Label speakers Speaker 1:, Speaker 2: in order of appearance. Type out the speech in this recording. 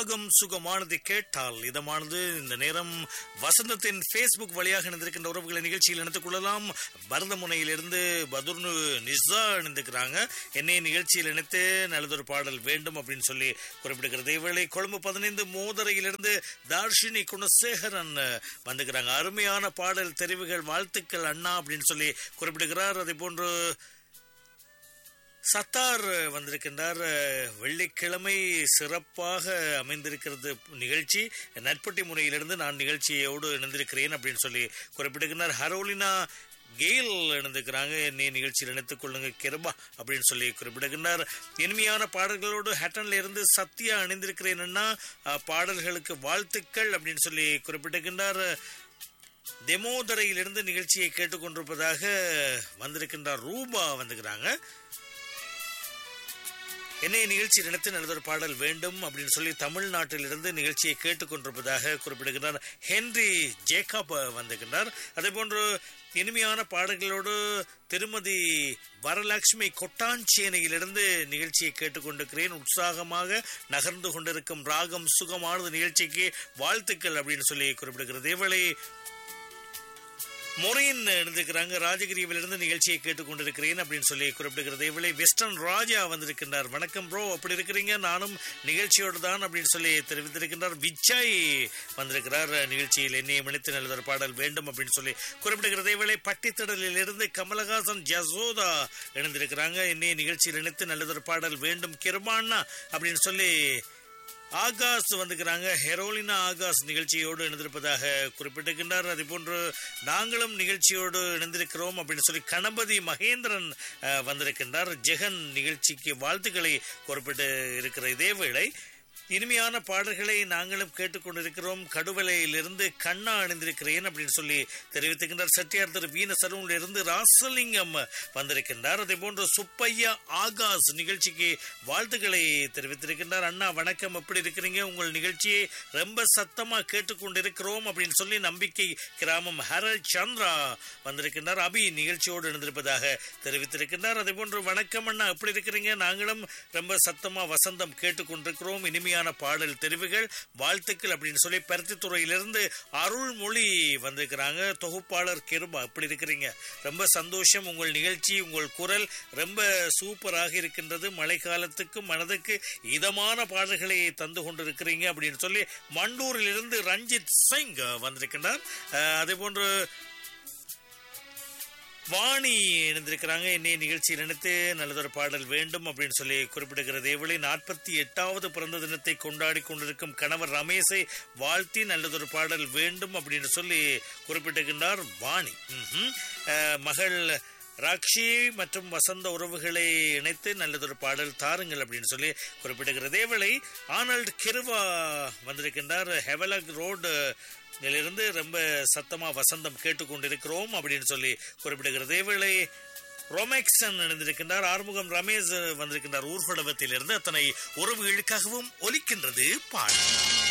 Speaker 1: ராகம் சுகமானது கேட்டால் இதமானது இந்த நேரம் வசந்தத்தின் ஃபேஸ்புக் வழியாக இணைந்திருக்கின்ற உறவுகளை நிகழ்ச்சியில் இணைத்துக் கொள்ளலாம் பரதமுனையிலிருந்து பதுர்னு நிசா இணைந்துக்கிறாங்க என்னை நிகழ்ச்சியில் இணைத்து நல்லதொரு பாடல் வேண்டும் அப்படின்னு சொல்லி குறிப்பிடுகிறது இவளை கொழும்பு பதினைந்து மோதரையிலிருந்து தார்ஷினி குணசேகரன் வந்துக்கிறாங்க அருமையான பாடல் தெரிவுகள் வாழ்த்துக்கள் அண்ணா அப்படின்னு சொல்லி குறிப்பிடுகிறார் அதே போன்று சத்தார் வந்திருக்கின்றார் வெள்ளிக்கிழமை சிறப்பாக அமைந்திருக்கிறது நிகழ்ச்சி நட்பட்டி முறையிலிருந்து நான் நிகழ்ச்சியோடு இணைந்திருக்கிறேன் அப்படின்னு சொல்லி குறிப்பிடுகிறார் ஹரோலினா கெயில் இணைந்துக்கிறாங்க என்னை நிகழ்ச்சியில் இணைத்துக் கொள்ளுங்க கிருபா அப்படின்னு சொல்லி குறிப்பிடுகின்றார் இனிமையான பாடல்களோடு ஹேட்டன்ல இருந்து சத்யா இணைந்திருக்கிறேன்னா பாடல்களுக்கு வாழ்த்துக்கள் அப்படின்னு சொல்லி குறிப்பிடுகின்றார் தெமோதரையிலிருந்து நிகழ்ச்சியை கேட்டுக்கொண்டிருப்பதாக வந்திருக்கின்றார் ரூபா வந்துக்கிறாங்க என்னைய நிகழ்ச்சி நடத்தி நல்லதொரு பாடல் வேண்டும் அப்படின்னு சொல்லி தமிழ்நாட்டிலிருந்து நிகழ்ச்சியை கேட்டுக்கொண்டிருப்பதாக குறிப்பிடுகிறார் ஹென்றி ஜேக்கப் வந்துகின்றார் அதே போன்று இனிமையான பாடல்களோடு திருமதி வரலட்சுமி கொட்டாஞ்சேனையிலிருந்து நிகழ்ச்சியை கேட்டுக்கொண்டிருக்கிறேன் உற்சாகமாக நகர்ந்து கொண்டிருக்கும் ராகம் சுகமானது நிகழ்ச்சிக்கு வாழ்த்துக்கள் அப்படின்னு சொல்லி குறிப்பிடுகிறது இவளை மொரையின் இருந்திருக்கிறாங்க ராஜகிரியிலிருந்து நிகழ்ச்சியை கேட்டுக்கொண்டிருக்கிறேன் அப்படின்னு சொல்லி குறிப்பிடுகிறது இவளை வெஸ்டர்ன் ராஜா வந்திருக்கின்றார் வணக்கம் ப்ரோ அப்படி இருக்கிறீங்க நானும் நிகழ்ச்சியோடு தான் அப்படின்னு சொல்லி தெரிவித்திருக்கின்றார் விஜய் வந்திருக்கிறார் நிகழ்ச்சியில் என்னையை மணித்து நல்லதொரு பாடல் வேண்டும் அப்படின்னு சொல்லி குறிப்பிடுகிறது இவளை பட்டித்திடலில் இருந்து கமலஹாசன் ஜசோதா இணைந்திருக்கிறாங்க என்னைய நிகழ்ச்சியில் இணைத்து நல்லதொரு பாடல் வேண்டும் கிருபாண்ணா அப்படின்னு சொல்லி ஆகாஷ் வந்துக்கிறாங்க ஹெரோலினா ஆகாஷ் நிகழ்ச்சியோடு இணைந்திருப்பதாக குறிப்பிட்டிருக்கின்றார் அதே போன்று நாங்களும் நிகழ்ச்சியோடு இணைந்திருக்கிறோம் அப்படின்னு சொல்லி கணபதி மகேந்திரன் வந்திருக்கின்றார் ஜெகன் நிகழ்ச்சிக்கு வாழ்த்துக்களை குறிப்பிட்டு இருக்கிற இதே வேளை இனிமையான பாடல்களை நாங்களும் கேட்டுக்கொண்டிருக்கிறோம் கடுவலையிலிருந்து கண்ணா அணிந்திருக்கிறேன் அப்படின்னு சொல்லி தெரிவித்திருக்கின்றார் செட்டியார் திரு வீண சரூனில் இருந்து ராசலிங்கம் வந்திருக்கின்றார் அதே போன்று சுப்பையா ஆகாஷ் நிகழ்ச்சிக்கு வாழ்த்துக்களை தெரிவித்திருக்கின்றார் அண்ணா வணக்கம் எப்படி இருக்கிறீங்க உங்கள் நிகழ்ச்சியை ரொம்ப சத்தமா கேட்டுக்கொண்டிருக்கிறோம் அப்படின்னு சொல்லி நம்பிக்கை கிராமம் ஹரல் சந்திரா வந்திருக்கின்றார் அபி நிகழ்ச்சியோடு இணைந்திருப்பதாக தெரிவித்திருக்கின்றார் அதே போன்று வணக்கம் அண்ணா எப்படி இருக்கிறீங்க நாங்களும் ரொம்ப சத்தமா வசந்தம் கேட்டுக்கொண்டிருக்கிறோம் இனிமையான பாடல் தெரிவுகள் வாழ்த்துக்கள் அப்படின்னு சொல்லி பருத்தித்துறையிலிருந்து அருள்மொழி வந்திருக்கிறாங்க தொகுப்பாளர் கிருபா அப்படி இருக்கிறீங்க ரொம்ப சந்தோஷம் உங்கள் நிகழ்ச்சி உங்கள் குரல் ரொம்ப சூப்பராக இருக்கின்றது மழை காலத்துக்கு மனதுக்கு இதமான பாடல்களை தந்து கொண்டிருக்கிறீங்க அப்படின்னு சொல்லி மண்டூரிலிருந்து ரஞ்சித் சிங் வந்திருக்கின்றார் அதே போன்று வாணி இணைந்திருக்கிறாங்க என்னை நிகழ்ச்சியில் நினைத்து நல்லதொரு பாடல் வேண்டும் அப்படின்னு சொல்லி குறிப்பிடுகிறது இவளை நாற்பத்தி எட்டாவது பிறந்த தினத்தை கொண்டாடி கொண்டிருக்கும் கணவர் ரமேஷை வாழ்த்தி நல்லதொரு பாடல் வேண்டும் அப்படின்னு சொல்லி குறிப்பிட்டிருக்கின்றார் வாணி மகள் ராக்ஷி மற்றும் வசந்த உறவுகளை இணைத்து நல்லதொரு பாடல் தாருங்கள் அப்படின்னு சொல்லி குறிப்பிடுகிறது இதேவேளை ஆனல்ட் கிருவா வந்திருக்கின்றார் ஹெவலக் ரோடு இதிலிருந்து ரொம்ப சத்தமா வசந்தம் கேட்டுக்கொண்டிருக்கிறோம் அப்படின்னு சொல்லி குறிப்பிடுகிறது இவளை ரொமேக்சன் இணைந்திருக்கின்றார் ஆறுமுகம் ரமேஷ் வந்திருக்கின்றார் ஊர்வடவத்திலிருந்து அத்தனை உறவுகளுக்காகவும் ஒலிக்கின்றது பாடல்